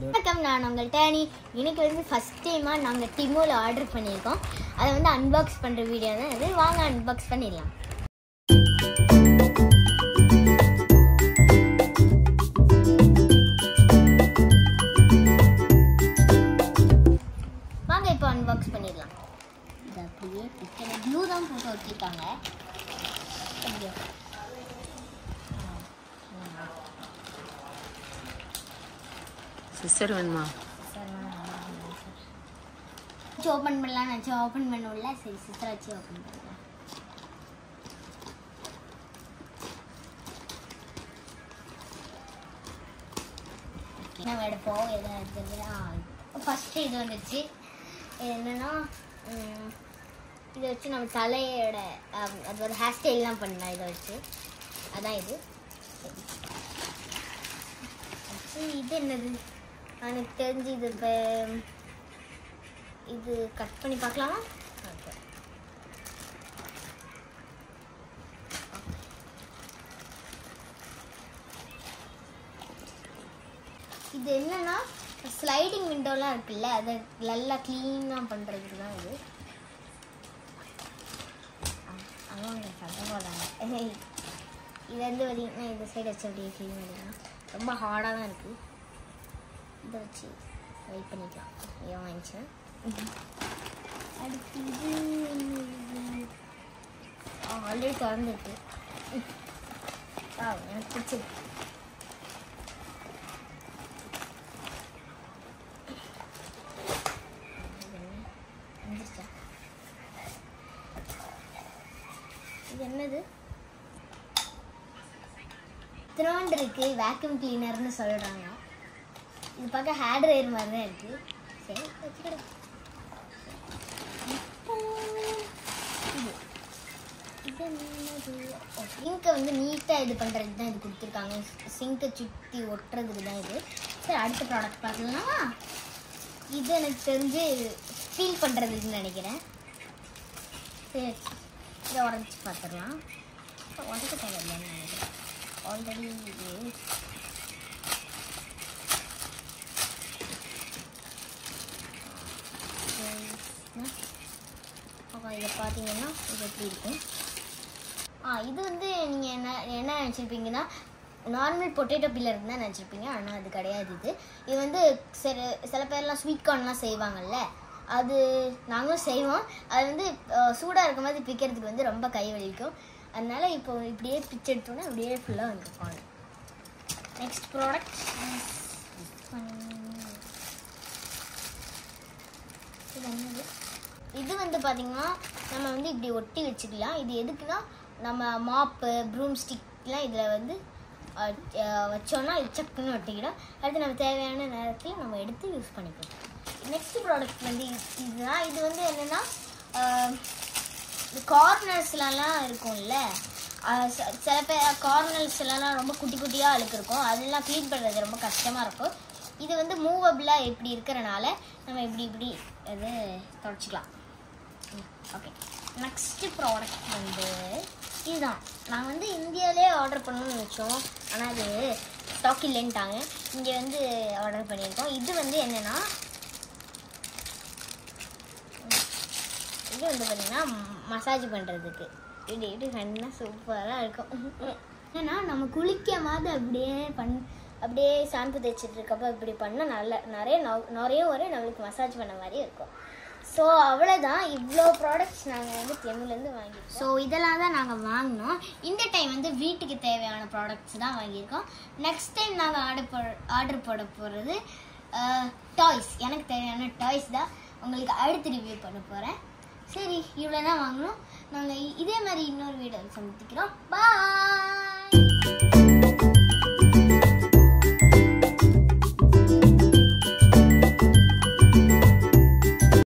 வணக்கம் நான் உங்கள் டேனி இன்னைக்கு வந்து ஃபஸ்ட் டைமாக நாங்கள் டிமோவில் ஆர்டர் பண்ணியிருக்கோம் அதை வந்து அன்பாக்ஸ் பண்ணுற வீடியோ தான் இது வாங்க அன்பாக்ஸ் பண்ணிடலாம் வாங்க இப்போ அன்பாக்ஸ் பண்ணிடலாம் இது அப்படியே பிக்சர் ப்ளூ தான் போட்டு வச்சுருக்காங்க ஐயோ. சிஸ்டர் வேணுமா வச்சு ஓப்பன் பண்ணலாம் நினச்சி ஓப்பன் பண்ணல சரி சிஸ்டர் வச்சு ஓப்பன் பண்ணலாம் நம்ம எடுப்போம் எதை எடுத்தது ஃபஸ்ட்டு இது வந்துச்சு இது என்னன்னா ம், இதை வச்சு நம்ம தலையோட அம், அது ஒரு ஹேர் ஸ்டைல்லாம் பண்ணலாம் இதை வச்சு அதான் இது சரி. அடுத்து இது என்னது எனக்கு தெரிஞ்சு இது இப்போ இது கட் பண்ணி பார்க்கலாமா ஓகே இது என்னன்னா ஸ்லைடிங் விண்டோலாம் இருக்குல்ல அதை நல்லா க்ளீனாக பண்ணுறதுக்கு தான் இது அவங்க சத்தம் போடாங்க இது வந்து பார்த்தீங்கன்னா இந்த சைடு வச்சு அப்படியே க்ளீன் பண்ணிக்கலாம் ரொம்ப ஹார்டாக தான் இருக்குது இதை வச்சு வெயிட் பண்ணிக்கலாம் ஏன் வாங்கிச்சு அடுத்து இது ஆல்ரெடி திறந்துருக்கு ஆ எனக்கு பிடிச்சிருக்கு வந்துருச்சா? இது என்னது இத்தினோண்டு இருக்கு வேக்யூம் கிளீனர்னு சொல்றாங்க இது பார்க்க ஹேர் ட்ரையர் மாதிரி தான் இருக்கு சரி வச்சுக்கிடு இப்போ இது இது என்னது சிங்கை வந்து நீட்டாக இது பண்ணுறதுக்கு தான் இது கொடுத்துருக்காங்க சிங்கை சுற்றி ஒட்டுறதுக்கு தான் இது சரி அடுத்த ப்ராடக்ட் பார்க்கலாமா இது எனக்கு தெரிஞ்சு ஃபீல் பண்ணுறதுக்குன்னு நினைக்கிறேன் சரி இதை உடச்சி பார்த்துடலாம் உடக்க தேவையில்லைன்னு நினைக்கிறேன் ஆல்ரெடி இது அப்போ இதை பார்த்தீங்கன்னா இது எப்படி இருக்கும் ஆ இது வந்து நீங்கள் என்ன என்ன நினச்சிருப்பீங்கன்னா நார்மல் பொட்டேட்டோ பில்லர் தான் நினச்சிருப்பீங்க ஆனால் அது கிடையாது இது இது வந்து சில சில பேர்லாம் ஸ்வீட் கார்ன்லாம் செய்வாங்கல்ல அது நாங்களும் செய்வோம் அது வந்து சூடாக இருக்கும் போது பிக்கிறதுக்கு வந்து ரொம்ப கை வலிக்கும் அதனால இப்போ இப்படியே பிச்சு எடுத்தோன்னா அப்படியே ஃபுல்லாக வந்துருப்பாங்க நெக்ஸ்ட் ப்ராடக்ட் இது என்னது இது வந்து பார்த்தீங்கன்னா நம்ம வந்து இப்படி ஒட்டி வச்சுக்கலாம் இது எதுக்குன்னா நம்ம மாப்பு ப்ரூம் ஸ்டிக்லாம் இதில் வந்து அஹ், அஹ், வச்சோன்னா இது சக்குன்னு ஒட்டிக்கிடும் அடுத்து நம்ம தேவையான நேரத்தில் நம்ம எடுத்து யூஸ் பண்ணிக்கலாம் நெக்ஸ்ட் ப்ராடக்ட் வந்து இது- இதுதான் இது வந்து என்னென்னா கார்னர்ஸ்லலாம் இருக்கும்ல அஹ், ச- சில பேர் கார்னர்ஸ்லலாம் ரொம்ப குட்டி குட்டியாக அழுக்கு இருக்கும் அதெல்லாம் க்ளீன் பண்ணுறது ரொம்ப கஷ்டமாக இருக்கும் இது வந்து மூவபிளாக இப்படி இருக்கிறனால நம்ம இப்படி இப்படி இது தொடச்சிக்கலாம் ஓகே நெக்ஸ்ட் ப்ராடக்ட் வந்து இதுதான் நான் வந்து இந்தியாவிலே ஆர்டர் பண்ணணும்னு நினச்சோம் ஆனால் அது ஸ்டாக் இல்லைன்ட்டாங்க இங்கே வந்து ஆர்டர் பண்ணியிருக்கோம் இது வந்து என்னென்னா இது வந்து பார்த்தீங்கன்னா மசாஜ் பண்ணுறதுக்கு இப்படி இப்படி பண்ணா சூப்பராக இருக்கும் ஏன்னா நம்ம குளிக்கும் போது அப்படியே பண் அப்படியே ஷாம்பு தேய்ச்சிட்டு இருக்கப்போ இப்படி பண்ணால் நல்ல நிறைய நொ- நிறைய ஒரு நம்மளுக்கு மசாஜ் பண்ண மாதிரி இருக்கும் ஸோ அவ்வளோதான் இவ்வளோ ப்ராடக்ட்ஸ் நாங்கள் வந்து தெம்முலேருந்து வாங்கியிருக்கோம் ஸோ இதெல்லாம் தான் நாங்கள் வாங்கினோம் இந்த டைம் வந்து வீட்டுக்கு தேவையான ப்ராடக்ட்ஸ் தான் வாங்கியிருக்கோம் நெக்ஸ்ட் டைம் நாங்கள் ஆர்டர் போ ஆர்டர் போட போகிறது டாய்ஸ் எனக்கு தேவையான டாய்ஸ் தான் உங்களுக்கு அடுத்து ரிவ்யூ பண்ண போகிறேன் சரி இவ்வளோ தான் வாங்கினோம் நாங்கள் இதே மாதிரி இன்னொரு வீடியோ சந்திக்கிறோம் பாய்